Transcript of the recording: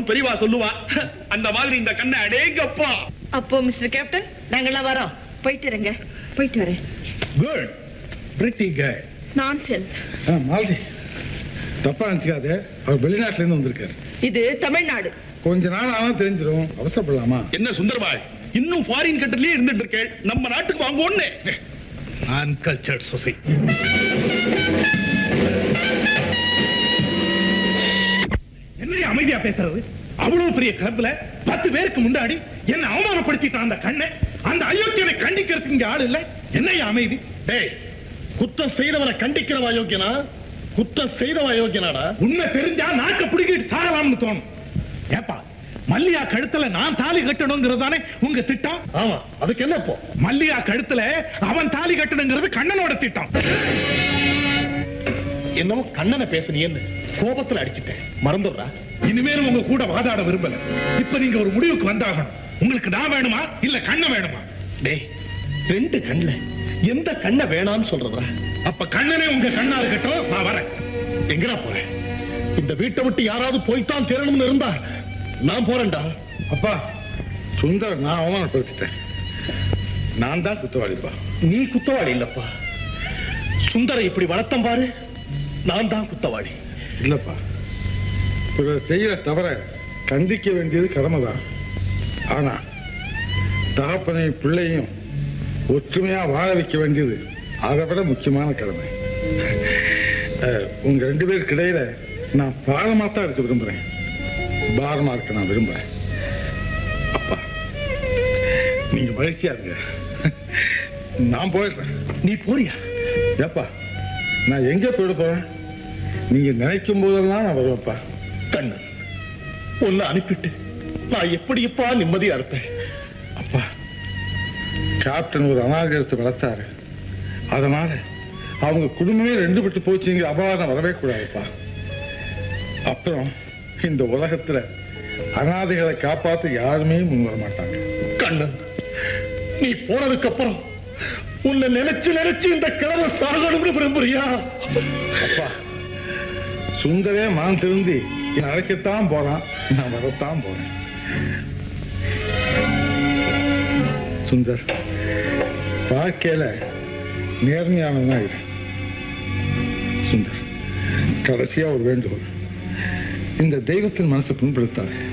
பெரியவா சொல்லுவா அந்த மாதிரி இந்த கண்ணை அடேங்கப்பா அப்போ மிஸ்டர் கேப்டன் நாங்கெல்லாம் வரோம் போயிட்டு இருங்க போயிட்டு வரேன் good pretty good nonsense Malathi தப்பா நினைச்சுக்காத அவர் வெளிநாட்டுல இருந்து வந்திருக்காரு இது தமிழ்நாடு கொஞ்ச நாள் ஆனா தெரிஞ்சிடும் அவசரப்படலாமா என்ன சுந்தரபாய் இன்னும் ஃபாரின் கண்ட்ரிலேயே இருந்துட்டு இருக்கேன் நம்ம நாட்டுக்கு வாங்குவோன்னு அன்கல்ச்சர்ட் சொசைட்டி என்னடி அமைதியா பேசுறது அவ்வளவு பெரிய கிளப்ல பத்து பேருக்கு முன்னாடி என்ன அவமானப்படுத்திட்டான் அந்த கண்ணை அந்த அயோக்கியனை கண்டிக்கிறதுக்கு இங்க ஆள் இல்ல என்னையா அமைதி டேய் குத்தம் செய்தவனை கண்டிக்கிறவா யோக்கியனா குத்தம் செய்தவா யோக்கியனாடா உண்மை தெரிஞ்சா நாக்க பிடிக்கிட்டு சாகலாம்னு தோணும் ஏப்பா மல்லியா கழுத்துல நான் தாலி கட்டணுங்கிறது தானே உங்க திட்டம் ஆமா அதுக்கு என்ன இப்போ மல்லியா கழுத்துல அவன் தாலி கட்டணுங்கிறது கண்ணனோட திட்டம் என்னமோ கண்ணனை பேசுனியன்னு கோபத்துல அடிச்சிட்டேன் மறந்துடுறா இனிமேல் உங்க கூட வாதாட விரும்பல இப்ப நீங்க ஒரு முடிவுக்கு வந்தாகணும் உங்களுக்கு நான் வேணுமா இல்ல கண்ணன் வேணுமா டேய் ரெண்டு கண்ணுல எந்த கண்ணை வேணாம்னு சொல்றதா அப்ப கண்ணனே உங்க கண்ணா இருக்கட்டும் நான் வரேன் எங்கடா போறேன் இந்த வீட்டை விட்டு யாராவது போய்த்தான் தேரணும்னு இருந்தா நான் போறேன்டா அப்பா சுந்தர் நான் அவமானப்படுத்திட்டேன் நான் தான் குத்தவாளிப்பா நீ குத்தவாளி இல்லப்பா சுந்தரை இப்படி வளர்த்தம் பாரு நான் தான் குத்தவாளி இல்லப்பா இவர் செய்யற தவற கண்டிக்க வேண்டியது கடமைதான் ஆனா தகப்பனையும் பிள்ளையும் ஒற்றுமையா வாழ வைக்க வேண்டியது அதை விட முக்கியமான கடமை அஹ், உங்க ரெண்டு பேருக்கு இடையில நான் பாரமா தான் இருக்க விரும்புறேன் பாரமா இருக்க நான் விரும்புறேன் அப்பா நீங்க மகிழ்ச்சியா இருங்க நான் போயிடுறேன் நீ போறியா ஏப்பா நான் எங்க போயிட போறேன் நீங்க நினைக்கும் போதெல்லாம் நான் வருவேன்ப்பா கண்ணன் உன்னை அனுப்பிட்டு நான் எப்படிப்பா நிம்மதியா இருப்பேன் அப்பா கேப்டன் ஒரு அநாகரத்தை வளர்த்தாரு அதனால அவங்க குடும்பமே ரெண்டு விட்டு போச்சுங்க அபாரம் வரவே கூடாதுப்பா அப்புறம் இந்த உலகத்துல அனாதைகளை காப்பாத்த யாருமே முன் வர மாட்டாங்க கண்ணன் நீ போனதுக்கு அப்புறம் உன்னை நினைச்சு நினைச்சு இந்த கிழமை சாகணும்னு விரும்புறியா அப்பா சுந்தரே மான் திருந்தி என்னை அழைக்கத்தான் போறான் நான் வரத்தான் போறேன் சுந்தர் வாழ்க்கையில நேர்மையானவனா இரு சுந்தர் கடைசியா ஒரு வேண்டுகோள் இந்த தெய்வத்தின் மனசை புண்படுத்தாது